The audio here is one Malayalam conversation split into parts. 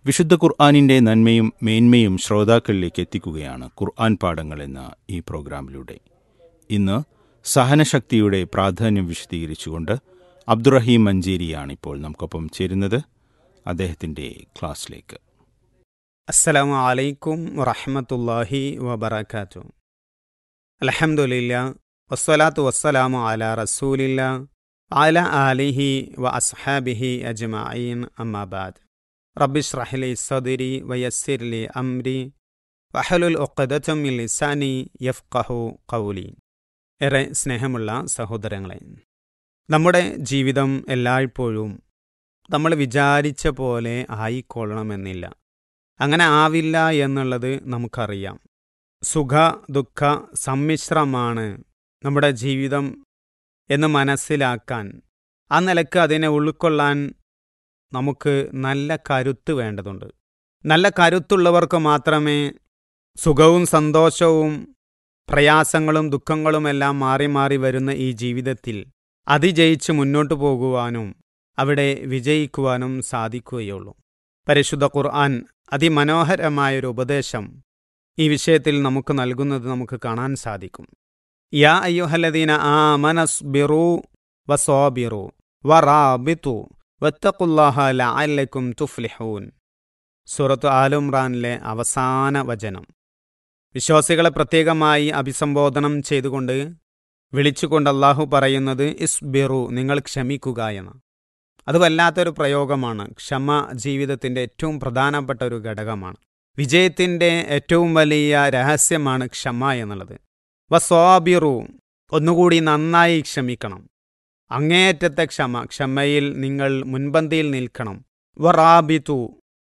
വിശുദ്ധ ഖുർആാനിൻ്റെ നന്മയും മേന്മയും ശ്രോതാക്കളിലേക്ക് എത്തിക്കുകയാണ് ഖുർആൻ പാഠങ്ങൾ എന്ന ഈ പ്രോഗ്രാമിലൂടെ ഇന്ന് സഹനശക്തിയുടെ പ്രാധാന്യം വിശദീകരിച്ചുകൊണ്ട് അബ്ദുറഹീം മഞ്ചേരിയാണ് ഇപ്പോൾ നമുക്കൊപ്പം ചേരുന്നത് അദ്ദേഹത്തിൻ്റെ ക്ലാസ്സിലേക്ക് അസ്സലാമു അലൈക്കും വറഹമത്തല്ലാഹി വബർക്കാത്തു അലഹമുല്ല വസ്സലാത്തു വസ്സലാമു അല റസൂലില്ല അല ആലിഹി വ അസ്ഹാബിഹി അജ്മഈൻ അമ്മാബാദ് റബ്ബിഷ് റഹ്ലി സദിരി വയസ്സിർലി അംരി വഹലുൽ ഒക്കദത്തും ലിസാനി യഫ്കഹു കൗലി ഏറെ സ്നേഹമുള്ള സഹോദരങ്ങളെ നമ്മുടെ ജീവിതം എല്ലായ്പ്പോഴും നമ്മൾ വിചാരിച്ച പോലെ ആയിക്കൊള്ളണമെന്നില്ല അങ്ങനെ ആവില്ല എന്നുള്ളത് നമുക്കറിയാം സുഖ ദുഃഖ സമ്മിശ്രമാണ് നമ്മുടെ ജീവിതം എന്ന് മനസ്സിലാക്കാൻ ആ നിലക്ക് അതിനെ ഉൾക്കൊള്ളാൻ നമുക്ക് നല്ല കരുത്ത് വേണ്ടതുണ്ട് നല്ല കരുത്തുള്ളവർക്ക് മാത്രമേ സുഖവും സന്തോഷവും പ്രയാസങ്ങളും ദുഃഖങ്ങളുമെല്ലാം മാറി മാറി വരുന്ന ഈ ജീവിതത്തിൽ അതിജയിച്ച് മുന്നോട്ടു പോകുവാനും അവിടെ വിജയിക്കുവാനും സാധിക്കുകയുള്ളൂ പരിശുദ്ധ ഖുർആൻ അതിമനോഹരമായൊരു ഉപദേശം ഈ വിഷയത്തിൽ നമുക്ക് നൽകുന്നത് നമുക്ക് കാണാൻ സാധിക്കും യാ അയ്യുഹല്ലദീന ആ മനസ്ബിറു വസോബിറു വറാബിത്തു വത്തഖുല്ലാഹ ലഅല്ലക്കും തുഫ്ലിഹൂൻ സൂറത്ത് ആലുംറാനിലെ അവസാന വചനം വിശ്വാസികളെ പ്രത്യേകമായി അഭിസംബോധനം ചെയ്തുകൊണ്ട് വിളിച്ചുകൊണ്ട് അള്ളാഹു പറയുന്നത് ഇസ്ബിറു നിങ്ങൾ ക്ഷമിക്കുക എന്ന് അത് വല്ലാത്തൊരു പ്രയോഗമാണ് ക്ഷമ ജീവിതത്തിൻ്റെ ഏറ്റവും പ്രധാനപ്പെട്ട ഒരു ഘടകമാണ് വിജയത്തിൻ്റെ ഏറ്റവും വലിയ രഹസ്യമാണ് ക്ഷമ എന്നുള്ളത് വസ്വാബിറു ഒന്നുകൂടി നന്നായി ക്ഷമിക്കണം അങ്ങേയറ്റത്തെ ക്ഷമ ക്ഷമയിൽ നിങ്ങൾ മുൻപന്തിയിൽ നിൽക്കണം വറാബിതു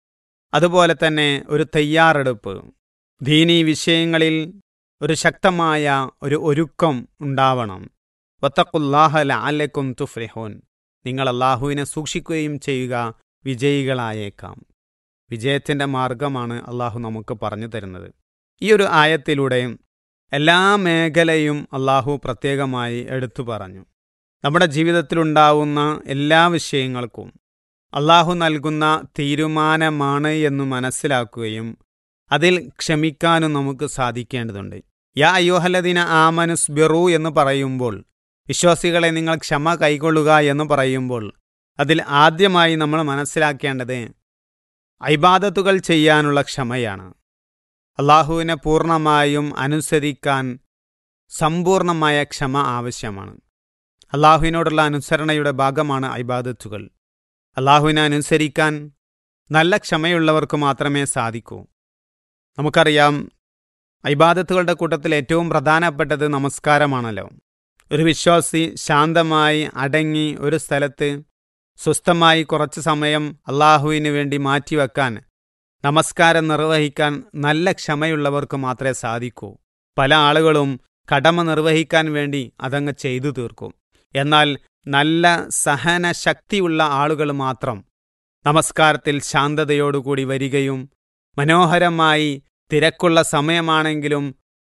അതുപോലെ തന്നെ ഒരു തയ്യാറെടുപ്പ് ദീനീ വിഷയങ്ങളിൽ ഒരു ശക്തമായ ഒരു ഒരുക്കം ഉണ്ടാവണം വത്തക്കുല്ലാഹ ലാലക്കും തുഫ്രിഹോൻ നിങ്ങൾ അള്ളാഹുവിനെ സൂക്ഷിക്കുകയും ചെയ്യുക വിജയികളായേക്കാം വിജയത്തിൻ്റെ മാർഗമാണ് അള്ളാഹു നമുക്ക് പറഞ്ഞു തരുന്നത് ഈ ഒരു ആയത്തിലൂടെ എല്ലാ മേഖലയും അള്ളാഹു പ്രത്യേകമായി എടുത്തു പറഞ്ഞു നമ്മുടെ ജീവിതത്തിലുണ്ടാവുന്ന എല്ലാ വിഷയങ്ങൾക്കും അള്ളാഹു നൽകുന്ന തീരുമാനമാണ് എന്ന് മനസ്സിലാക്കുകയും അതിൽ ക്ഷമിക്കാനും നമുക്ക് സാധിക്കേണ്ടതുണ്ട് യാ അയ്യോഹല്ലദീന ആമനുസ് ബിറു എന്ന് പറയുമ്പോൾ വിശ്വാസികളെ നിങ്ങൾ ക്ഷമ കൈക്കൊള്ളുക എന്ന് പറയുമ്പോൾ അതിൽ ആദ്യമായി നമ്മൾ മനസ്സിലാക്കേണ്ടത് ഐബാദത്തുകൾ ചെയ്യാനുള്ള ക്ഷമയാണ് അള്ളാഹുവിനെ പൂർണ്ണമായും അനുസരിക്കാൻ സമ്പൂർണമായ ക്ഷമ ആവശ്യമാണ് അള്ളാഹുവിനോടുള്ള അനുസരണയുടെ ഭാഗമാണ് ഐബാദത്തുകൾ അള്ളാഹുവിനെ അനുസരിക്കാൻ നല്ല ക്ഷമയുള്ളവർക്ക് മാത്രമേ സാധിക്കൂ നമുക്കറിയാം ഐബാദത്തുകളുടെ കൂട്ടത്തിൽ ഏറ്റവും പ്രധാനപ്പെട്ടത് നമസ്കാരമാണല്ലോ ഒരു വിശ്വാസി ശാന്തമായി അടങ്ങി ഒരു സ്ഥലത്ത് സ്വസ്ഥമായി കുറച്ച് സമയം അള്ളാഹുവിന് വേണ്ടി മാറ്റിവെക്കാൻ നമസ്കാരം നിർവഹിക്കാൻ നല്ല ക്ഷമയുള്ളവർക്ക് മാത്രമേ സാധിക്കൂ പല ആളുകളും കടമ നിർവഹിക്കാൻ വേണ്ടി അതങ്ങ് ചെയ്തു തീർക്കും എന്നാൽ നല്ല സഹന ശക്തിയുള്ള ആളുകൾ മാത്രം നമസ്കാരത്തിൽ ശാന്തതയോടുകൂടി വരികയും മനോഹരമായി തിരക്കുള്ള സമയമാണെങ്കിലും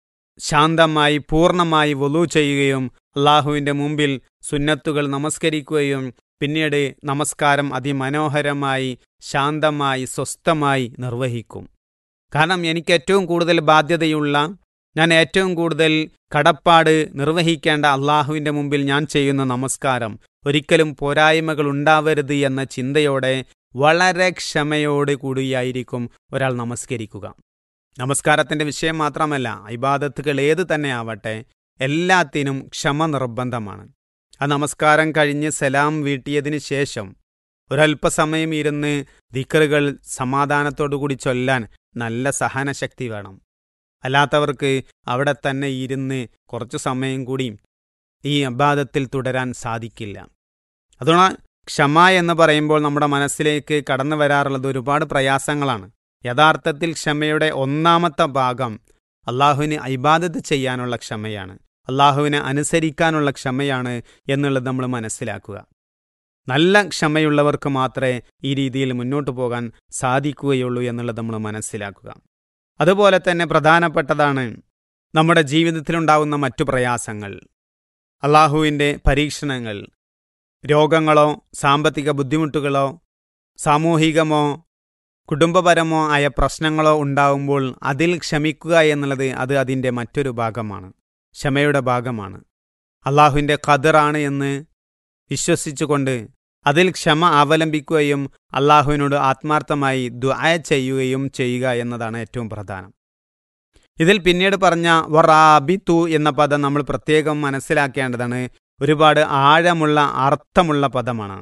ശാന്തമായി പൂർണ്ണമായി വൊലു ചെയ്യുകയും അള്ളാഹുവിൻ്റെ മുമ്പിൽ സുന്നത്തുകൾ നമസ്കരിക്കുകയും പിന്നീട് നമസ്കാരം അതിമനോഹരമായി ശാന്തമായി സ്വസ്ഥമായി നിർവഹിക്കും കാരണം എനിക്ക് ഏറ്റവും കൂടുതൽ ബാധ്യതയുള്ള ഞാൻ ഏറ്റവും കൂടുതൽ കടപ്പാട് നിർവഹിക്കേണ്ട അള്ളാഹുവിൻ്റെ മുമ്പിൽ ഞാൻ ചെയ്യുന്ന നമസ്കാരം ഒരിക്കലും പോരായ്മകൾ ഉണ്ടാവരുത് എന്ന ചിന്തയോടെ വളരെ ക്ഷമയോട് കൂടിയായിരിക്കും ഒരാൾ നമസ്കരിക്കുക നമസ്കാരത്തിൻ്റെ വിഷയം മാത്രമല്ല ഇബാദത്തുകൾ ഏത് തന്നെ ആവട്ടെ എല്ലാത്തിനും ക്ഷമ നിർബന്ധമാണ് ആ നമസ്കാരം കഴിഞ്ഞ് സലാം വീട്ടിയതിന് ശേഷം ഒരല്പസമയം ഇരുന്ന് ദിക്കറുകൾ സമാധാനത്തോടുകൂടി ചൊല്ലാൻ നല്ല സഹനശക്തി വേണം അല്ലാത്തവർക്ക് അവിടെ തന്നെ ഇരുന്ന് കുറച്ചു സമയം കൂടി ഈ അബാദത്തിൽ തുടരാൻ സാധിക്കില്ല അതുകൊണ്ട് ക്ഷമ എന്ന് പറയുമ്പോൾ നമ്മുടെ മനസ്സിലേക്ക് കടന്നു വരാറുള്ളത് ഒരുപാട് പ്രയാസങ്ങളാണ് യഥാർത്ഥത്തിൽ ക്ഷമയുടെ ഒന്നാമത്തെ ഭാഗം അള്ളാഹുവിന് ഇബാദത്ത് ചെയ്യാനുള്ള ക്ഷമയാണ് അള്ളാഹുവിനെ അനുസരിക്കാനുള്ള ക്ഷമയാണ് എന്നുള്ളത് നമ്മൾ മനസ്സിലാക്കുക നല്ല ക്ഷമയുള്ളവർക്ക് മാത്രമേ ഈ രീതിയിൽ മുന്നോട്ട് പോകാൻ സാധിക്കുകയുള്ളൂ എന്നുള്ളത് നമ്മൾ മനസ്സിലാക്കുക അതുപോലെ തന്നെ പ്രധാനപ്പെട്ടതാണ് നമ്മുടെ ജീവിതത്തിലുണ്ടാകുന്ന മറ്റു പ്രയാസങ്ങൾ അള്ളാഹുവിൻ്റെ പരീക്ഷണങ്ങൾ രോഗങ്ങളോ സാമ്പത്തിക ബുദ്ധിമുട്ടുകളോ സാമൂഹികമോ കുടുംബപരമോ ആയ പ്രശ്നങ്ങളോ ഉണ്ടാവുമ്പോൾ അതിൽ ക്ഷമിക്കുക എന്നുള്ളത് അത് അതിൻ്റെ മറ്റൊരു ഭാഗമാണ് ക്ഷമയുടെ ഭാഗമാണ് അള്ളാഹുവിൻ്റെ ഖദറാണ് എന്ന് വിശ്വസിച്ചുകൊണ്ട് അതിൽ ക്ഷമ അവലംബിക്കുകയും അള്ളാഹുവിനോട് ആത്മാർത്ഥമായി ദുആ ചെയ്യുകയും ചെയ്യുക എന്നതാണ് ഏറ്റവും പ്രധാനം ഇതിൽ പിന്നീട് പറഞ്ഞ വറാബിത്തു എന്ന പദം നമ്മൾ പ്രത്യേകം മനസ്സിലാക്കേണ്ടതാണ് ഒരുപാട് ആഴമുള്ള അർത്ഥമുള്ള പദമാണ്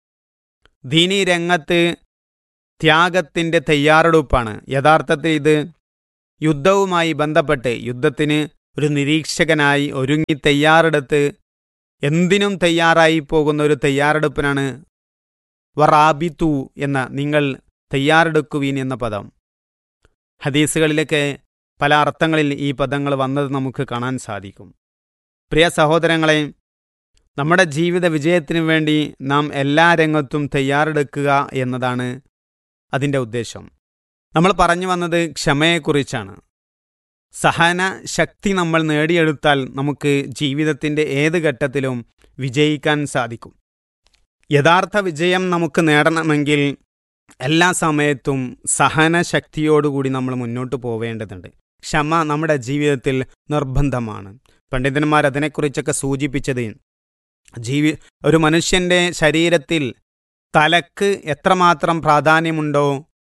ദീനി രംഗത്ത് ത്യാഗത്തിൻ്റെ തയ്യാറെടുപ്പാണ് യഥാർത്ഥത്തിൽ ഇത് യുദ്ധവുമായി ബന്ധപ്പെട്ട് യുദ്ധത്തിന് ഒരു നിരീക്ഷകനായി ഒരുങ്ങി തയ്യാറെടുത്ത് എന്തിനും തയ്യാറായി പോകുന്ന ഒരു തയ്യാറെടുപ്പിനാണ് വറാബിത്തു എന്ന നിങ്ങൾ തയ്യാറെടുക്കുവീൻ എന്ന പദം ഹദീസുകളിലൊക്കെ പല അർത്ഥങ്ങളിൽ ഈ പദങ്ങൾ വന്നത് നമുക്ക് കാണാൻ സാധിക്കും പ്രിയ സഹോദരങ്ങളെ നമ്മുടെ ജീവിത വിജയത്തിനു വേണ്ടി നാം എല്ലാ രംഗത്തും തയ്യാറെടുക്കുക എന്നതാണ് അതിൻ്റെ ഉദ്ദേശം നമ്മൾ പറഞ്ഞു വന്നത് ക്ഷമയെക്കുറിച്ചാണ് സഹന ശക്തി നമ്മൾ നേടിയെടുത്താൽ നമുക്ക് ജീവിതത്തിൻ്റെ ഏത് ഘട്ടത്തിലും വിജയിക്കാൻ സാധിക്കും യഥാർത്ഥ വിജയം നമുക്ക് നേടണമെങ്കിൽ എല്ലാ സമയത്തും സഹന ശക്തിയോടുകൂടി നമ്മൾ മുന്നോട്ട് പോവേണ്ടതുണ്ട് ക്ഷമ നമ്മുടെ ജീവിതത്തിൽ നിർബന്ധമാണ് പണ്ഡിതന്മാർ അതിനെക്കുറിച്ചൊക്കെ സൂചിപ്പിച്ചത് ജീവി ഒരു മനുഷ്യൻ്റെ ശരീരത്തിൽ തലക്ക് എത്രമാത്രം പ്രാധാന്യമുണ്ടോ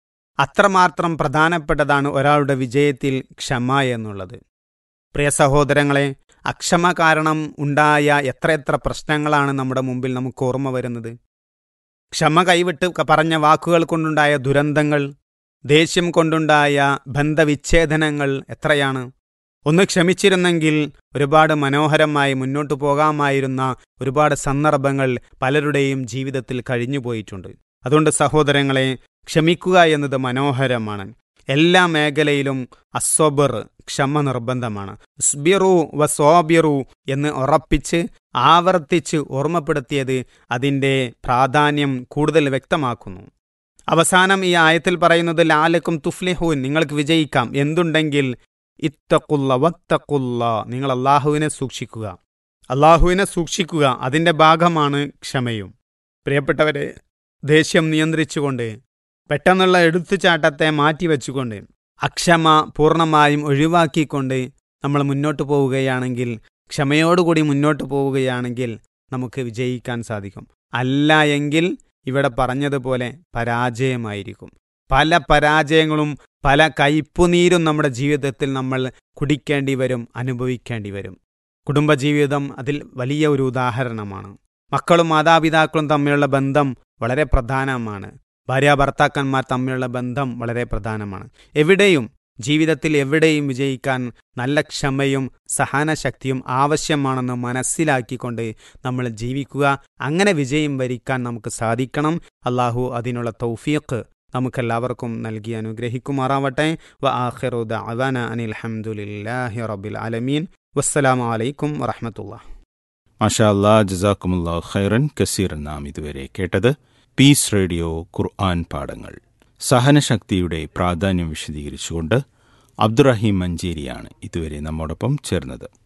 അത്രമാത്രം പ്രധാനപ്പെട്ടതാണ് ഒരാളുടെ വിജയത്തിൽ ക്ഷമ എന്നുള്ളത് പ്രിയ സഹോദരങ്ങളെ അക്ഷമ കാരണം ഉണ്ടായ എത്രയെത്ര പ്രശ്നങ്ങളാണ് നമ്മുടെ മുമ്പിൽ നമുക്ക് ഓർമ്മ വരുന്നത് ക്ഷമ കൈവിട്ട് പറഞ്ഞ വാക്കുകൾ കൊണ്ടുണ്ടായ ദുരന്തങ്ങൾ ദേഷ്യം കൊണ്ടുണ്ടായ ബന്ധവിച്ഛേദനങ്ങൾ എത്രയാണ് ഒന്ന് ക്ഷമിച്ചിരുന്നെങ്കിൽ ഒരുപാട് മനോഹരമായി മുന്നോട്ടു പോകാമായിരുന്ന ഒരുപാട് സന്ദർഭങ്ങൾ പലരുടെയും ജീവിതത്തിൽ കഴിഞ്ഞുപോയിട്ടുണ്ട് അതുകൊണ്ട് സഹോദരങ്ങളെ ക്ഷമിക്കുക എന്നത് മനോഹരമാണ് എല്ലാ മേഖലയിലും അസ്വബർ ക്ഷമ നിർബന്ധമാണ് സ്ബിറു വ സോബിറു എന്ന് ഉറപ്പിച്ച് ആവർത്തിച്ച് ഓർമ്മപ്പെടുത്തിയത് അതിൻ്റെ പ്രാധാന്യം കൂടുതൽ വ്യക്തമാക്കുന്നു അവസാനം ഈ ആയത്തിൽ പറയുന്നത് ലാലക്കും തുഫ്ലിഹൂൻ നിങ്ങൾക്ക് വിജയിക്കാം എന്തുണ്ടെങ്കിൽ ഇത്തക്കുള്ള വത്തക്കുള്ള നിങ്ങൾ അള്ളാഹുവിനെ സൂക്ഷിക്കുക അള്ളാഹുവിനെ സൂക്ഷിക്കുക അതിൻ്റെ ഭാഗമാണ് ക്ഷമയും പ്രിയപ്പെട്ടവരെ ദേഷ്യം നിയന്ത്രിച്ചുകൊണ്ട് പെട്ടെന്നുള്ള എടുത്തുചാട്ടത്തെ മാറ്റിവെച്ചുകൊണ്ട് അക്ഷമ പൂർണ്ണമായും ഒഴിവാക്കിക്കൊണ്ട് നമ്മൾ മുന്നോട്ട് പോവുകയാണെങ്കിൽ ക്ഷമയോടുകൂടി മുന്നോട്ട് പോവുകയാണെങ്കിൽ നമുക്ക് വിജയിക്കാൻ സാധിക്കും അല്ല എങ്കിൽ ഇവിടെ പറഞ്ഞതുപോലെ പരാജയമായിരിക്കും പല പരാജയങ്ങളും പല കയ്പുനീരും നമ്മുടെ ജീവിതത്തിൽ നമ്മൾ കുടിക്കേണ്ടി വരും അനുഭവിക്കേണ്ടി വരും കുടുംബജീവിതം അതിൽ വലിയ ഒരു ഉദാഹരണമാണ് മക്കളും മാതാപിതാക്കളും തമ്മിലുള്ള ബന്ധം വളരെ പ്രധാനമാണ് ഭാര്യ ഭർത്താക്കന്മാർ തമ്മിലുള്ള ബന്ധം വളരെ പ്രധാനമാണ് എവിടെയും ജീവിതത്തിൽ എവിടെയും വിജയിക്കാൻ നല്ല ക്ഷമയും സഹനശക്തിയും ആവശ്യമാണെന്ന് മനസ്സിലാക്കിക്കൊണ്ട് നമ്മൾ ജീവിക്കുക അങ്ങനെ വിജയം വരിക്കാൻ നമുക്ക് സാധിക്കണം അള്ളാഹു അതിനുള്ള തൗഫീഖ് നമുക്കെല്ലാവർക്കും നൽകി അനുഗ്രഹിക്കുമാറാവട്ടെ വ ആഖിറുദ അവന അനിൽ ഹംദുലില്ലാഹി റബ്ബിൽ ആലമീൻ വസ്സലാമു അലൈക്കും വറഹമത്തുള്ള മാഷാ അല്ലാ ജസാക്കുമുല്ലാ ഖൈറൻ കസീർ നാം ഇതുവരെ കേട്ടത് പീസ് റേഡിയോ ഖുർആൻ പാഠങ്ങൾ സഹനശക്തിയുടെ പ്രാധാന്യം വിശദീകരിച്ചുകൊണ്ട് അബ്ദുറഹീം മഞ്ചേരിയാണ് ഇതുവരെ നമ്മോടൊപ്പം ചേർന്നത്